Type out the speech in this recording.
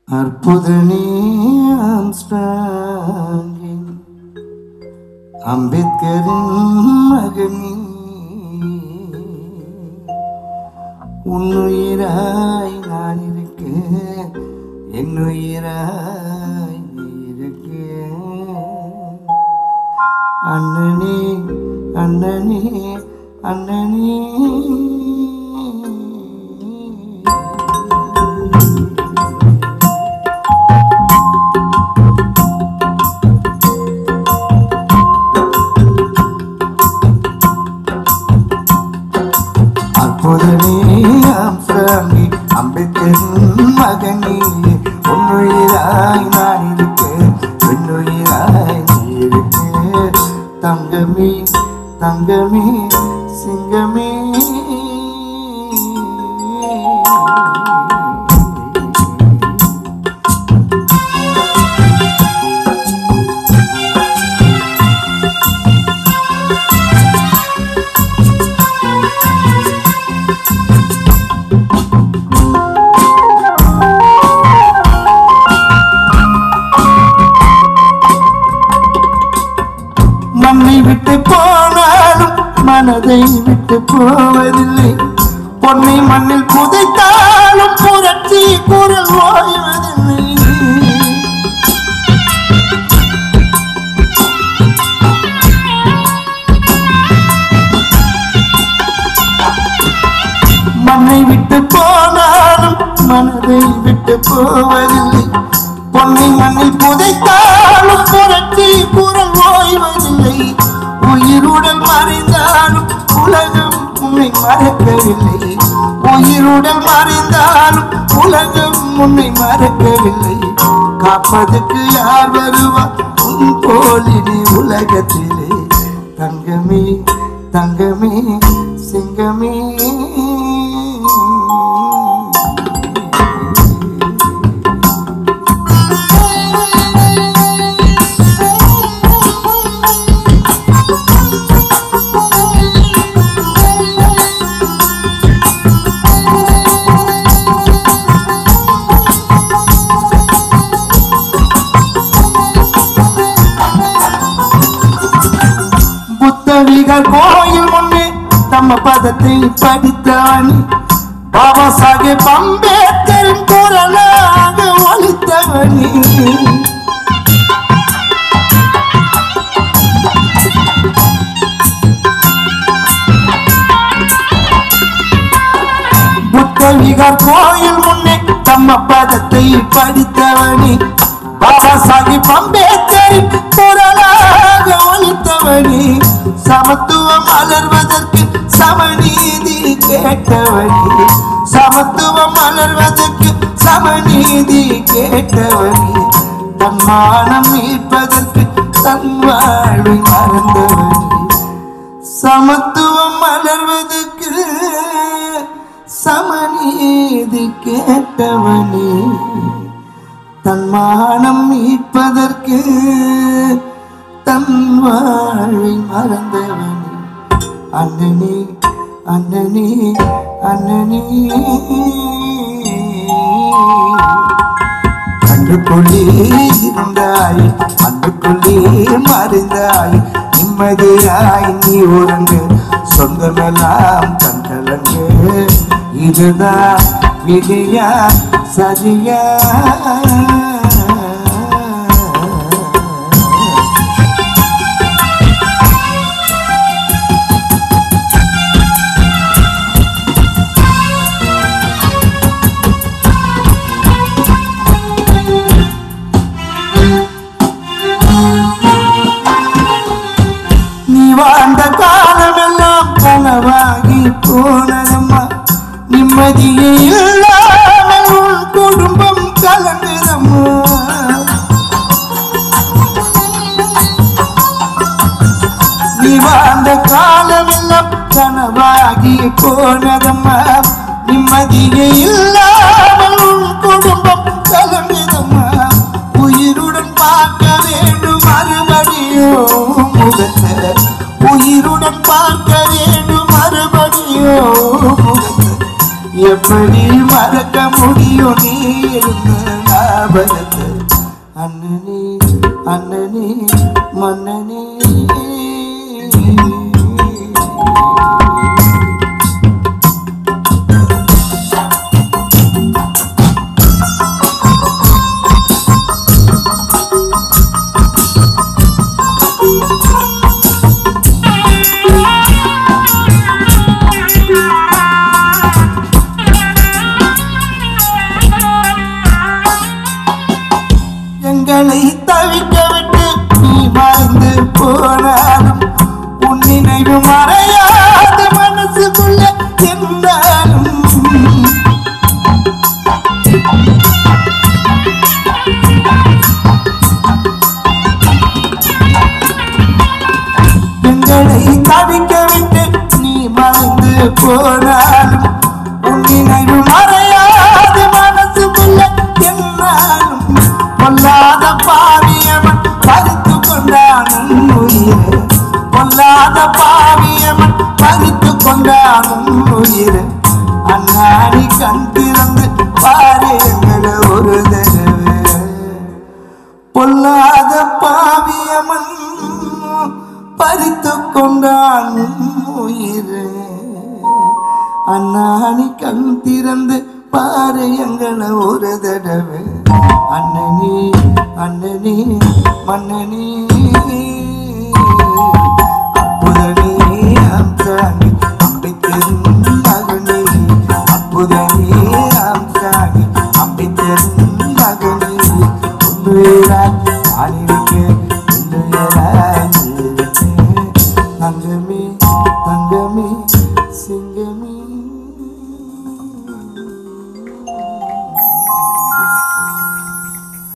அற்புதனே ஆம்ஸ்ட்ராங்கின் அம்பேத்கரின் மகனே உன்னுயிராய் நான் இருக்க என்னுயிராய் நீ இருக்க அண்ணனே அண்ணனே அண்ணனே அற்புதனே அம்சாமி அம்பேத்கரின் மகனே உன்னுயிராய் நான் இருக்க என்னுயிராய் நீ இருக்க தங்கமே தங்கமே சிங்கமே மண்ணை விட்டு போனாலும் மனதை விட்டு போவதில்லை பொன்னை மண்ணில் புதைத்தாலும் புரட்சி குரல் ஓய்வதில்லை மண்ணை விட்டு போனாலும் மனதை விட்டு போவதில்லை பொன்னை மண்ணில் புதைத்தாலும் புரட்சி குரல் ஓய்வதில்லை உயிருடன் மறைந்தாலும் உலகம் உன்னை மறக்கவில்லை உயிருடன் மறைந்தாலும் உலகம் உன்னை மறக்கவில்லை காப்பதற்கு யார் வருவார் உன் போலினி உலகத்திலே தங்கமே தங்கமே சிங்கமே புத்தவிகள் கோயில் முன்னே தம்ம பதத்தை படித்தவனி பாபா சாஹேப் அம்பேத்கரின் குரலாக ஒலித்தவனி புத்தவிகார் கோயில் முன்னே தம்ம பதத்தை படித்தவனி பாபா சாஹிப் அம்பேத்கரின் குரலாக ஒலித்தவனி சமத்துவம் மலர்வதற்கு சமநீதி கேட்டவனி சமத்துவம் மலர்வதற்கு சமநீதி கேட்டவனி தன்மானம் மீட்பதற்கு தன் வாழ்வை மறந்தவனி சமத்துவம் மலர்வதற்கு சமநீதி கேட்டவனே தன்மானம் மீட்பதற்கு தன் வாழ்வை மறந்தவனே அண்ணனே அண்ணனே அண்ணனே கண்டுக்குள்ளே இருந்தாய் அன்புக்குள்ளே மறைந்தாய் நிம்மதியாய் நீ உறங்கு சொந்தமெல்லாம் கண்கலங்கு இதுதான் விதியா சதியா நீ வாழ்ந்த காலமெல்லாம் கனவாகி போனதம்மா நிம்மதியே இல்லாமல் உன் குடும்பம் கலங்குதம்மா நீ வாழ்ந்த காலமெல்லாம் கனவாகி போனதம்மா நிம்மதியே இல்லாமல் உன் குடும்பம் கலங்குதம்மா உயிருடன் பார்க்க வேண்டும் மறுபடியோ முகத்தை உயிருடன் பார்க்க வேண்டும் மறுபடியோ முகத்தை எப்படி மறக்க முடியும் நீ இருந்த ஞாபகத்தை அண்ணனே அண்ணனே மன்னனே எங்களை தவிக்க விட்டு நீ மறந்து போனாலும் உன் நினைவு மறையாது மனசுக்குள்ள இருந்தாலும் எங்களை தவிக்க விட்டு நீ மறந்து போனாலும் உன் நினைவு மறையாது மனசுக்குள்ள என்னாலும் பொல்லாத பாவியவன் பறித்து கொண்டான் உன் உயிரை பொல்லாத பாவியவன் பறித்து கொண்டான் உன் உயிரை அண்ணாடி கண் திறந்து பாரு எங்களை ஒரு தடவை பொல்லாத பாவியமன் பறித்து கொண்டான் உயிர் அண்ணாணி கண் திறந்து பாரு எங்களை ஒரு தடவை அண்ணனே அண்ணனே மன்னனே அற்புதனே அம்சாணி அம்பை